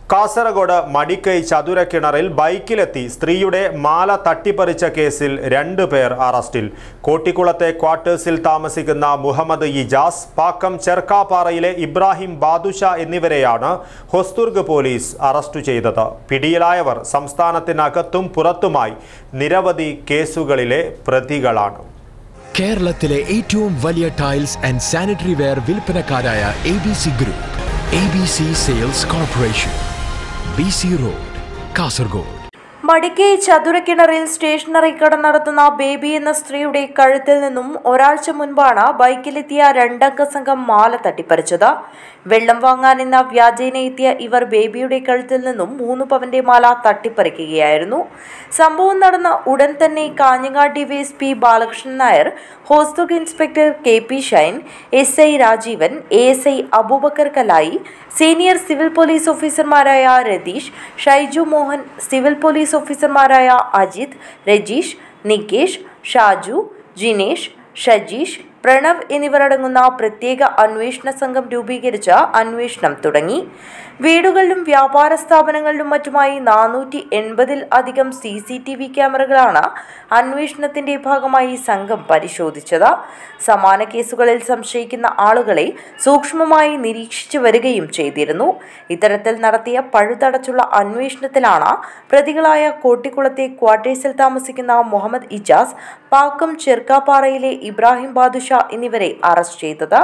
കാസർഗോഡ് മടിക്കൈ ചതുരക്കിണറിൽ ബൈക്കിലെത്തി സ്ത്രീയുടെ മാല തട്ടിപ്പറിച്ച കേസിൽ രണ്ട് പേർ അറസ്റ്റിൽ കോട്ടിക്കുളത്തെ ക്വാർട്ടേഴ്സിൽ താമസിക്കുന്ന മുഹമ്മദ് ഇജാസ് പാക്കം ചെർക്കാപ്പാറയിലെ ഇബ്രാഹിം ബാദുഷ എന്നിവരെയാണ് ഹൊസ്തുർഗ് പോലീസ് അറസ്റ്റ് ചെയ്തത് പിടിയിലായവർ സംസ്ഥാനത്തിനകത്തും പുറത്തുമായി നിരവധി കേസുകളിലെ പ്രതികളാണ് കേരളത്തിലെ ഏറ്റവും വലിയ ടൈൽസ് ആൻഡ് സാനിറ്ററി വെയർ വിൽപ്പനക്കാരായ A B C group A B C sales corporation B C road Kasaragod Madikai ചതുരക്കിണറിൽ സ്റ്റേഷനറി കട നടത്തുന്ന ബേബി എന്ന സ്ത്രീയുടെ കഴുത്തിൽ നിന്നും ഒരാഴ്ച മുൻപാണ് ബൈക്കിലെത്തിയ രണ്ടംഗ സംഘം മാല തട്ടിപ്പറിച്ചത് വെള്ളം വാങ്ങാനെന്ന വ്യാജേന എത്തിയ ഇവർ ബേബിയുടെ കഴുത്തിൽ നിന്നും മൂന്ന് പവന്റെ മാല തട്ടിപ്പറിക്കുകയായിരുന്നു സംഭവം നടന്ന ഉടൻ തന്നെ Kanhangad DYSP Balakrishnan Nair Hosdurg inspector K P Shine S I Rajeevan A S I Aboobacker കലായി സീനിയർ സിവിൽ പോലീസ് ഓഫീസർമാരായ രതീഷ് ഷൈജു മോഹൻ സിവിൽ പോലീസ് ഓഫീസർമാരായ അജിത് രജീഷ് നികേഷ് ഷാജു ജിനേഷ് ഷജീഷ് പ്രണവ് എന്നിവരടങ്ങുന്ന പ്രത്യേക അന്വേഷണ സംഘം രൂപീകരിച്ച അന്വേഷണം തുടങ്ങി വീടുകളിലും വ്യാപാര സ്ഥാപനങ്ങളിലും മറ്റുമായി നാനൂറ്റി എൺപതിൽ അധികം സി സി ടി വി ക്യാമറകളാണ് അന്വേഷണത്തിന്റെ ഭാഗമായി സംഘം പരിശോധിച്ചത് സമാന കേസുകളിൽ സംശയിക്കുന്ന ആളുകളെ സൂക്ഷ്മമായി നിരീക്ഷിച്ചു വരികയും ചെയ്തിരുന്നു ഇത്തരത്തിൽ നടത്തിയ പഴുതടച്ചുള്ള അന്വേഷണത്തിലാണ് പ്രതികളായ കോട്ടിക്കുളത്തെ ക്വാർട്ടേഴ്സിൽ താമസിക്കുന്ന മുഹമ്മദ് ഇജാസ് പാക്കം ചെർക്കാപ്പാറയിലെ ഇബ്രാഹിം ബാദുഷ എന്നിവരെ അറസ്റ്റ് ചെയ്തത്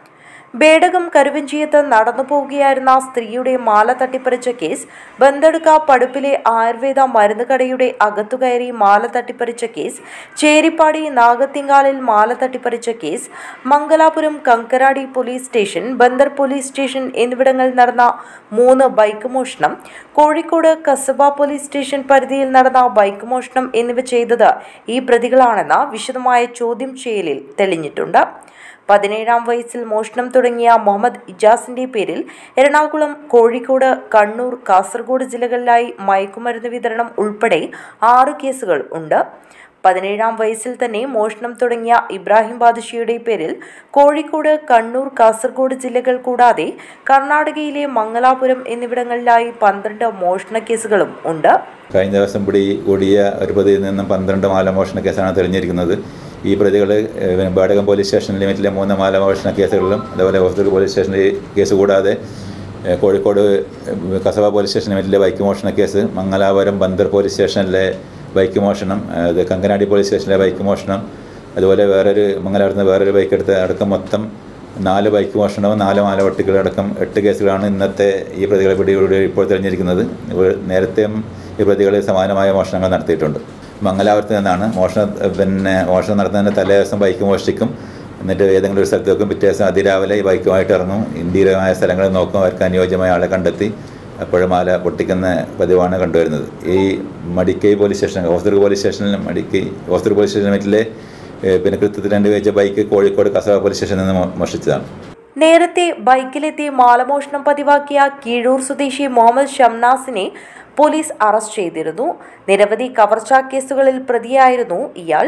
ബേഡകം കരുവഞ്ചിയത്ത് നടന്നു പോവുകയായിരുന്ന സ്ത്രീയുടെ മാല തട്ടിപ്പറിച്ച കേസ് ബന്തെടുക്ക പടുപ്പിലെ ആയുർവേദ മരുന്ന് കടയുടെ അകത്തുകയറി മാല തട്ടിപ്പറിച്ച കേസ് ചേരിപ്പാടി നാഗത്തിങ്കാലിൽ മാല തട്ടിപ്പറിച്ച case Mangalapuram Kankanady police station Bunder police station എന്നിവിടങ്ങളിൽ നടന്ന മൂന്ന് ബൈക്ക് മോഷണം കോഴിക്കോട് കസബ പോലീസ് സ്റ്റേഷൻ പരിധിയിൽ നടന്ന ബൈക്ക് മോഷണം എന്നിവ ചെയ്തത് ഈ പ്രതികളാണെന്ന് വിശദമായ ചോദ്യം ചെയ്യലിൽ തെളിഞ്ഞിട്ടുണ്ട് പതിനേഴാം വയസ്സിൽ മോഷണം തുടങ്ങിയ മുഹമ്മദ് ഇജാസിന്റെ പേരിൽ എറണാകുളം കോഴിക്കോട് കണ്ണൂർ കാസർഗോഡ് ജില്ലകളിലായി മയക്കുമരുന്ന് വിതരണം ഉൾപ്പെടെ ആറ് കേസുകൾ ഉണ്ട് പതിനേഴാം വയസ്സിൽ തന്നെ മോഷണം തുടങ്ങിയ ഇബ്രാഹിം ബാദുഷിയുടെ പേരിൽ കോഴിക്കോട് കണ്ണൂർ കാസർഗോഡ് ജില്ലകൾ കൂടാതെ കർണാടകയിലെ മംഗലാപുരം എന്നിവിടങ്ങളിലായി പന്ത്രണ്ട് മോഷണ കേസുകളും ഉണ്ട് കഴിഞ്ഞ ദിവസം പിടി കൂടിയ ഒരു പ്രതിയിൽ നിന്നും പന്ത്രണ്ട് മാലമോഷണ കേസാണ് തെളിഞ്ഞിരിക്കുന്നത് ഈ പ്രതികൾ ബാടകം പോലീസ് സ്റ്റേഷൻ ലിമിറ്റിലെ മൂന്ന് മാലമോഷണ കേസുകളിലും അതുപോലെ ഹോസ്ദുർഗ് പോലീസ് സ്റ്റേഷനിലെ കേസ് കൂടാതെ ഏഹ്, കോഴിക്കോട് ഏഹ്, കസബ പോലീസ് സ്റ്റേഷൻ ലിമിറ്റിലെ ബൈക്ക് മോഷണ കേസ് മംഗലാപുരം ബന്ദർ പോലീസ് സ്റ്റേഷനിലെ ബൈക്ക് മോഷണം അത് കങ്കനാടി പോലീസ് സ്റ്റേഷനിലെ ബൈക്ക് മോഷണം അതുപോലെ വേറൊരു മംഗലാപുരത്ത് നിന്ന് വേറൊരു ബൈക്ക് എടുത്ത് അടക്കം മൊത്തം നാല് ബൈക്ക് മോഷണവും നാല് മാല വട്ടികളടക്കം എട്ട് കേസുകളാണ് ഇന്നത്തെ ഈ പ്രതികളെ പിടികൂടി ഇപ്പോൾ തെളിഞ്ഞിരിക്കുന്നത് ഇവർ നേരത്തെയും ഈ പ്രതികൾ സമാനമായ മോഷണങ്ങൾ നടത്തിയിട്ടുണ്ട് മംഗലാപുരത്ത് നിന്നാണ് മോഷണം പിന്നെ മോഷണം നടത്തുന്നതിന് തലേ ദിവസം ബൈക്ക് മോഷ്ടിക്കും എന്നിട്ട് ഏതെങ്കിലും ഒരു സ്ഥലത്ത് വെക്കും പിറ്റേ ദിവസം അതിരാവിലെ ഈ ബൈക്കുമായിട്ട് ഇറങ്ങും ഇന്ത്യയിലമായ സ്ഥലങ്ങളിൽ നോക്കും അവർക്ക് അനുയോജ്യമായ ആളെ കണ്ടെത്തി അപ്പോഴും മാല പൊട്ടിക്കുന്ന പതിവാണ് കണ്ടുവരുന്നത് ഈ Madikai police station Hosdurg police സ്റ്റേഷനിൽ മടിക്കൈ ഹോസ്ദുർഗ് പോലീസ് സ്റ്റേഷൻ ലിമിറ്റിലെ ഏഹ്, പിന്നെ കൃത്യത്തിൽ രണ്ട് വെച്ച ബൈക്ക് കോഴിക്കോട് കസബ പോലീസ് സ്റ്റേഷനിൽ നിന്ന് മോ- മോഷ്ടിച്ചതാണ് നേരത്തെ ബൈക്കിലെത്തി മാലമോഷണം പതിവാക്കിയ കീഴൂർ സ്വദേശി മുഹമ്മദ് ഷംനാസിനെ പോലീസ് അറസ്റ്റ് ചെയ്തിരുന്നു നിരവധി കവർച്ചാ കേസുകളിൽ പ്രതിയായിരുന്നു ഇയാൾ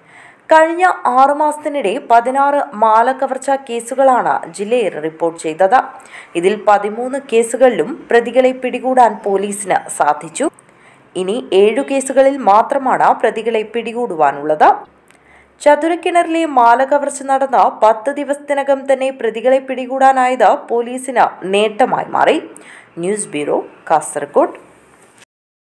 കഴിഞ്ഞ ആറു മാസത്തിനിടെ പതിനാറ് മാല കവർച്ചാ കേസുകളാണ് ജില്ലയിൽ റിപ്പോർട്ട് ചെയ്തത് ഇതിൽ പതിമൂന്ന് കേസുകളിലും പ്രതികളെ പിടികൂടാൻ പോലീസിന് സാധിച്ചു ഇനി ഏഴു കേസുകളിൽ മാത്രമാണ് പ്രതികളെ പിടികൂടുവാനുള്ളത് ചതുരക്കിണറിലെ മാല കവർച്ച നടന്ന പത്ത് ദിവസത്തിനകം തന്നെ പ്രതികളെ പിടികൂടാനായത് പോലീസിന് നേട്ടമായി മാറി ന്യൂസ് ബ്യൂറോ കാസർഗോഡ്